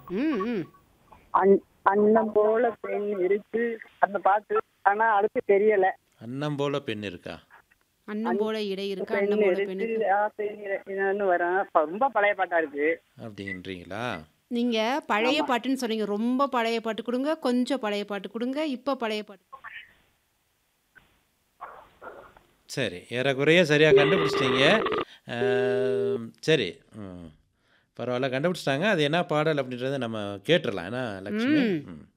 ம் ம் அன்- அன்னம் போல பெண் இருக்கு அந்த பாட்டு ஆனா அடுத்து தெரியல அன்னம் போல பெண் இருக்கா அன்னம் போல இடை இருக்கு பெண் அன்னம் போல இருக்கு பெண்ணுக்கு ஆ, தெரியல என்னன்னு வரும் அப்ப ரொம்ப பழைய பாட்டா இருக்கு அப்படின்றீங்களா நீங்க பழைய பாட்டுன்னு சொன்னீங்க ரொம்ப பழைய பாட்டு கொடுங்க கொஞ்சம் பழைய பாட்டு கொடுங்க இப்ப பழைய பாட்டு சரி ஏறக்குறைய சரியாக கண்டுபிடிச்சிட்டீங்க ஆம், சரி ம் பரவாயில்ல கண்டுபிடிச்சிட்டாங்க அது என்ன பாடல் அப்படின்றத நம்ம கேட்டுடலாம் ஏன்னா லக்ஷ்மி ம். ம்